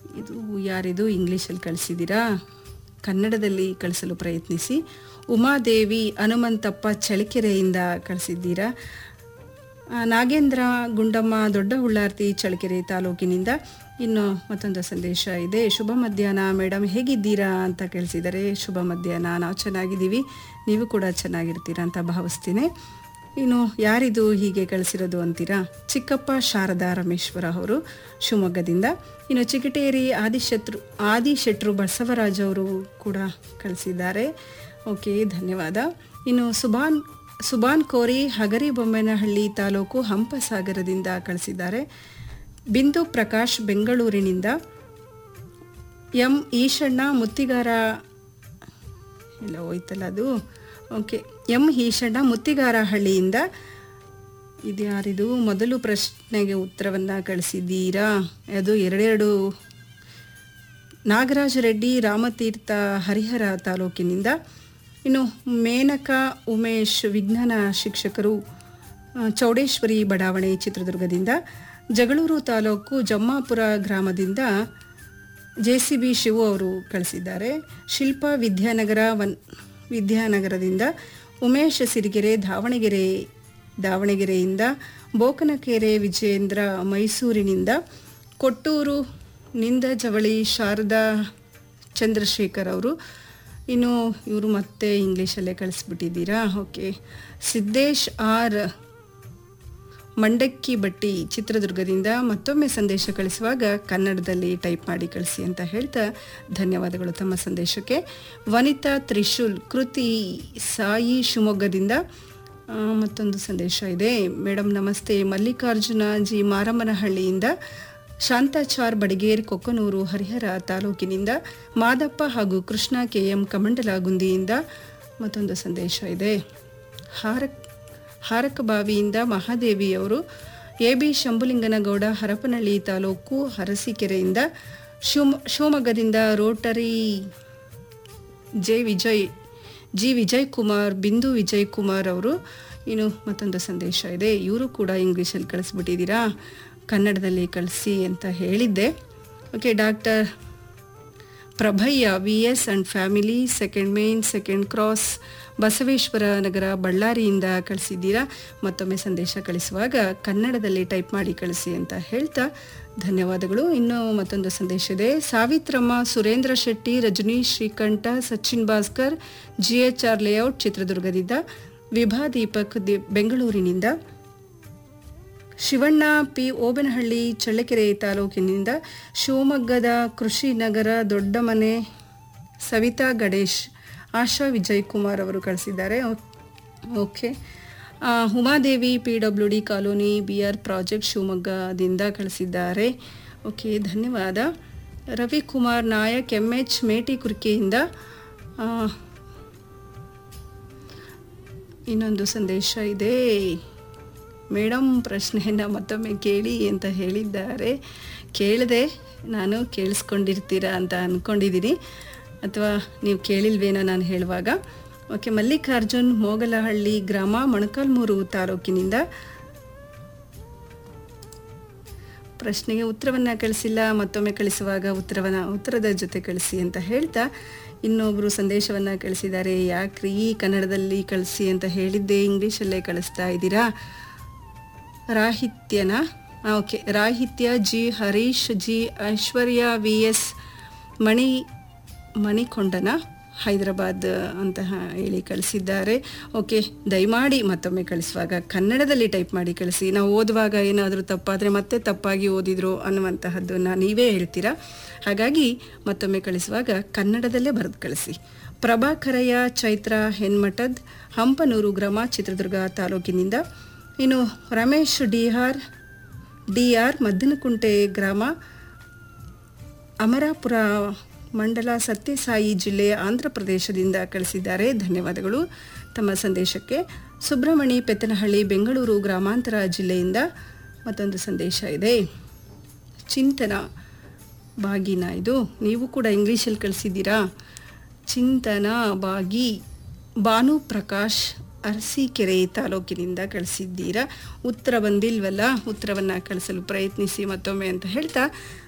ಇದು ಯಾರಿದು ಇಂಗ್ಲೀಷಲ್ಲಿ ಕಳಿಸಿದ್ದೀರಾ ಕನ್ನಡದಲ್ಲಿ ಕಳಿಸಲು ಪ್ರಯತ್ನಿಸಿ ಉಮಾದೇವಿ ಹನುಮಂತಪ್ಪ ಚಳ್ಳಕೆರೆಯಿಂದ ಕಳಿಸಿದ್ದೀರಾ ಆ, ನಾಗೇಂದ್ರ ಗುಂಡಮ್ಮ ದೊಡ್ಡ ಉಳ್ಳಾರ್ತಿ ಚಳ್ಳಕೆರೆ ತಾಲೂಕಿನಿಂದ ಇನ್ನು ಮತ್ತೊಂದು ಸಂದೇಶ ಇದೆ ಶುಭ ಮಧ್ಯಾಹ್ನ ಮೇಡಮ್ ಹೇಗಿದ್ದೀರಾ ಅಂತ ಕೇಳಿಸಿದ್ದಾರೆ ಶುಭ ಮಧ್ಯಾಹ್ನ ನಾವು ಚೆನ್ನಾಗಿದ್ದೀವಿ ನೀವು ಕೂಡ ಚೆನ್ನಾಗಿರ್ತೀರಾ ಅಂತ ಭಾವಿಸ್ತೀನಿ ಇನ್ನು ಯಾರಿದು ಹೀಗೆ ಕಳಿಸಿರೋದು ಅಂತೀರಾ ಚಿಕ್ಕಪ್ಪ ಶಾರದಾ ರಮೇಶ್ವರ ಅವರು ಶಿವಮೊಗ್ಗದಿಂದ ಇನ್ನು ಚಿಕಿಟೇರಿ ಆದಿಶತ್ರು ಆದಿಶೆಟ್ರು ಬಸವರಾಜ್ ಅವರು ಕೂಡ ಕಳಿಸಿದ್ದಾರೆ ಓಕೆ ಧನ್ಯವಾದ ಇನ್ನು ಸುಭಾನ್ ಸುಬಾನ್ ಕೋರಿ ಹಗರಿಬೊಮ್ಮನಹಳ್ಳಿ ತಾಲೂಕು ಹಂಪಸಾಗರದಿಂದ ಕಳಿಸಿದ್ದಾರೆ ಬಿಂದು ಪ್ರಕಾಶ್ ಬೆಂಗಳೂರಿನಿಂದ ಎಂ ಈಶಣ್ಣ ಮುತ್ತಿಗಾರ ಇಲ್ಲ ಹೋಯ್ತಲ್ಲ ಅದು ಓಕೆ ಎಂ ಈಶಣ್ಣ ಮುತ್ತಿಗಾರ ಹಳ್ಳಿಯಿಂದ ಇದು ಯಾರಿದು ಮೊದಲು ಪ್ರಶ್ನೆಗೆ ಉತ್ತರವನ್ನು ಕಳಿಸಿದ್ದೀರಾ ಅದು ಎರಡೆರಡು ನಾಗರಾಜ ರೆಡ್ಡಿ ರಾಮತೀರ್ಥ ಹರಿಹರ ತಾಲೂಕಿನಿಂದ ಇನ್ನು ಮೇನಕಾ ಉಮೇಶ್ ವಿಜ್ಞಾನ ಶಿಕ್ಷಕರು ಆ, ಚೌಡೇಶ್ವರಿ ಬಡಾವಣೆ ಚಿತ್ರದುರ್ಗದಿಂದ ಜಗಳೂರು ತಾಲೂಕು ಜಮ್ಮಾಪುರ ಗ್ರಾಮದಿಂದ ಜೆ ಸಿ ಬಿ ಶಿವು ಅವರು ಕಳಿಸಿದ್ದಾರೆ ಶಿಲ್ಪಾ ವಿದ್ಯಾನಗರ ವನ್ ವಿದ್ಯಾನಗರದಿಂದ ಉಮೇಶ್ ಸಿರಿಗೆರೆ ದಾವಣಗೆರೆ ದಾವಣಗೆರೆಯಿಂದ ಬೋಕನಕೆರೆ ವಿಜೇಂದ್ರ ಮೈಸೂರಿನಿಂದ ಕೊಟ್ಟೂರು ನಿಂದ ಜವಳಿ ಶಾರದಾ ಚಂದ್ರಶೇಖರ್ ಅವರು ಇನ್ನು ಇವರು ಮತ್ತೆ ಇಂಗ್ಲೀಷಲ್ಲೇ ಕಳಿಸ್ಬಿಟ್ಟಿದ್ದೀರಾ ಓಕೆ ಸಿದ್ದೇಶ್ ಆರ್ ಮಂಡಕ್ಕಿ ಬಟ್ಟಿ ಚಿತ್ರದುರ್ಗದಿಂದ ಮತ್ತೊಮ್ಮೆ ಸಂದೇಶ ಕಳಿಸುವಾಗ ಕನ್ನಡದಲ್ಲಿ ಟೈಪ್ ಮಾಡಿ ಕಳಿಸಿ ಅಂತ ಹೇಳ್ತಾ ಧನ್ಯವಾದಗಳು ತಮ್ಮ ಸಂದೇಶಕ್ಕೆ ವನಿತಾ ತ್ರಿಶೂಲ್ ಕೃತಿ ಸಾಯಿ ಶಿವಮೊಗ್ಗದಿಂದ ಆ, ಮತ್ತೊಂದು ಸಂದೇಶ ಇದೆ ಮೇಡಮ್ ನಮಸ್ತೆ ಮಲ್ಲಿಕಾರ್ಜುನ ಜಿ ಮಾರಮ್ಮನಹಳ್ಳಿಯಿಂದ ಶಾಂತಾಚಾರ್ ಬಡಿಗೇರ್ ಕೊಕ್ಕನೂರು ಹರಿಹರ ತಾಲೂಕಿನಿಂದ ಮಾದಪ್ಪ ಹಾಗೂ ಕೃಷ್ಣ ಕೆ ಎಂ ಕಮಂಡಲಗುಂದಿಯಿಂದ ಮತ್ತೊಂದು ಸಂದೇಶ ಇದೆ ಹಾರಕ್ ಹಾರಕಬಾವಿಯಿಂದ ಮಹಾದೇವಿಯವರು ಎ ಬಿ ಶಂಭುಲಿಂಗನಗೌಡ ಹರಪನಹಳ್ಳಿ ತಾಲೂಕು ಅರಸೀಕೆರೆಯಿಂದ ಶಿವಮ ಶಿವಮೊಗ್ಗದಿಂದ Rotary J Vijay G Vijay Kumar Bindu Vijay Kumar ಅವರು ಇನ್ನು ಮತ್ತೊಂದು ಸಂದೇಶ ಇದೆ ಇವರು ಕೂಡ ಇಂಗ್ಲೀಷಲ್ಲಿ ಕಳಿಸ್ಬಿಟ್ಟಿದ್ದೀರಾ ಕನ್ನಡದಲ್ಲಿ ಕಳಿಸಿ ಅಂತ ಹೇಳಿದ್ದೆ okay doctor Prabhayya V S and family second main second cross Basaveshwara Nagar ಬಳ್ಳಾರಿಯಿಂದ ಕಳಿಸಿದ್ದೀರಾ ಮತ್ತೊಮ್ಮೆ ಸಂದೇಶ ಕಳಿಸುವಾಗ ಕನ್ನಡದಲ್ಲಿ ಟೈಪ್ ಮಾಡಿ ಕಳಿಸಿ ಅಂತ ಹೇಳ್ತಾ ಧನ್ಯವಾದಗಳು ಇನ್ನು ಮತ್ತೊಂದು ಸಂದೇಶ ಇದೆ Savitramma Surendra Shetty Rajneesh Srikanta Sachin Bhaskar G H R layout ಚಿತ್ರದುರ್ಗದಿಂದ ವಿಭಾ ದೀಪಕ್ ದಿ ಬೆಂಗಳೂರಿನಿಂದ ಶಿವಣ್ಣ ಪಿ ಓಬನಹಳ್ಳಿ ಚಳ್ಳಕೆರೆ ತಾಲೂಕಿನಿಂದ ಶಿವಮೊಗ್ಗದ ಕೃಷಿ ನಗರ ದೊಡ್ಡಮನೆ ಸವಿತಾ ಗಣೇಶ್ ಆಶಾ ವಿಜಯ್ ಕುಮಾರ್ ಅವರು ಕಳಿಸಿದ್ದಾರೆ ಓ- ಓಕೆ ಆ, Umadevi P W D colony B R project ಶಿವಮೊಗ್ಗದಿಂದ ಕಳಿಸಿದ್ದಾರೆ ಓಕೆ ಧನ್ಯವಾದ ರವಿಕುಮಾರ್ ನಾಯಕ್ ಎಮ್ ಎಚ್ ಮೇಟಿಕುರ್ಕೆಯಿಂದ ಆ, ಇನ್ನೊಂದು ಸಂದೇಶ ಇದೆ ಮೇಡಮ್ ಪ್ರಶ್ನೆಯನ್ನು ಮತ್ತೊಮ್ಮೆ ಕೇಳಿ ಅಂತ ಹೇಳಿದ್ದಾರೆ ಕೇಳಿದೆ ನಾನು ಕೇಳಿಸ್ಕೊಂಡಿರ್ತೀರಾ ಅಂತ ಅಂದ್ಕೊಂಡಿದ್ದೀನಿ ಅಥವಾ ನೀವು ಕೇಳಿಲ್ವೇನೋ ನಾನು ಹೇಳುವಾಗ ಓಕೆ ಮಲ್ಲಿಕಾರ್ಜುನ್ ಮೋಗಲಹಳ್ಳಿ ಗ್ರಾಮ ಮೊಣಕಾಲ್ಮೂರು ತಾಲೂಕಿನಿಂದ ಪ್ರಶ್ನೆಗೆ ಉತ್ತರವನ್ನು ಕಳಿಸಿಲ್ಲ ಮತ್ತೊಮ್ಮೆ ಕಳಿಸುವಾಗ ಉತ್ತರವನ್ನ ಉತ್ತರದ ಜೊತೆ ಕಳಿಸಿ ಅಂತ ಹೇಳ್ತಾ ಇನ್ನೊಬ್ಬರು ಸಂದೇಶವನ್ನು ಕಳಿಸಿದ್ದಾರೆ ಯಾಕ್ರಿ ಕನ್ನಡದಲ್ಲಿ ಕಳಿಸಿ ಅಂತ ಹೇಳಿದ್ದೆ ಇಂಗ್ಲೀಷಲ್ಲೇ ಕಳಿಸ್ತಾ ಇದ್ದೀರಾ ರಾಹಿತ್ಯನ ಆ, okay Rahitya G Harish G Aishwarya V S ಮಣಿ ಮಣಿಕೊಂಡನ ಹೈದರಾಬಾದ್ ಅಂತ ಹೇಳಿ ಕಳಿಸಿದ್ದಾರೆ ಓಕೆ ದಯಮಾಡಿ ಮತ್ತೊಮ್ಮೆ ಕಳಿಸುವಾಗ ಕನ್ನಡದಲ್ಲಿ ಟೈಪ್ ಮಾಡಿ ಕಳಿಸಿ ನಾವು ಓದುವಾಗ ಏನಾದರೂ ತಪ್ಪಾದರೆ ಮತ್ತೆ ತಪ್ಪಾಗಿ ಓದಿದ್ರು ಅನ್ನುವಂತಹದ್ದನ್ನು ನೀವೇ ಹೇಳ್ತೀರಾ ಹಾಗಾಗಿ ಮತ್ತೊಮ್ಮೆ ಕಳಿಸುವಾಗ ಕನ್ನಡದಲ್ಲೇ ಬರೆದು ಕಳಿಸಿ ಪ್ರಭಾಕರಯ್ಯ ಚೈತ್ರ ಹೆನ್ಮಠದ್ ಹಂಪನೂರು ಗ್ರಾಮ ಚಿತ್ರದುರ್ಗ ತಾಲೂಕಿನಿಂದ ಇನ್ನು Ramesh D R D R Maddanakunte ಗ್ರಾಮ ಅಮರಾಪುರ ಮಂಡಲ ಸತ್ಯಸಾಯಿ ಜಿಲ್ಲೆಯ ಆಂಧ್ರ ಪ್ರದೇಶದಿಂದ ಕಳಿಸಿದ್ದಾರೆ ಧನ್ಯವಾದಗಳು ತಮ್ಮ ಸಂದೇಶಕ್ಕೆ ಸುಬ್ರಹ್ಮಣಿ ಪೆತ್ತನಹಳ್ಳಿ ಬೆಂಗಳೂರು ಗ್ರಾಮಾಂತರ ಜಿಲ್ಲೆಯಿಂದ ಮತ್ತೊಂದು ಸಂದೇಶ ಇದೆ ಚಿಂತನ ಬಾಗಿನ ಇದು ನೀವು ಕೂಡ ಇಂಗ್ಲೀಷಲ್ಲಿ ಕಳಿಸಿದ್ದೀರಾ ಚಿಂತನ ಬಾಗಿ ಭಾನು ಪ್ರಕಾಶ್ ಅರಸೀಕೆರೆ ತಾಲೂಕಿನಿಂದ ಕಳಿಸಿದ್ದೀರಾ ಉತ್ತರ ಬಂದಿಲ್ವಲ್ಲ ಉತ್ತರವನ್ನು ಕಳಿಸಲು ಪ್ರಯತ್ನಿಸಿ ಮತ್ತೊಮ್ಮೆ ಅಂತ ಹೇಳ್ತಾ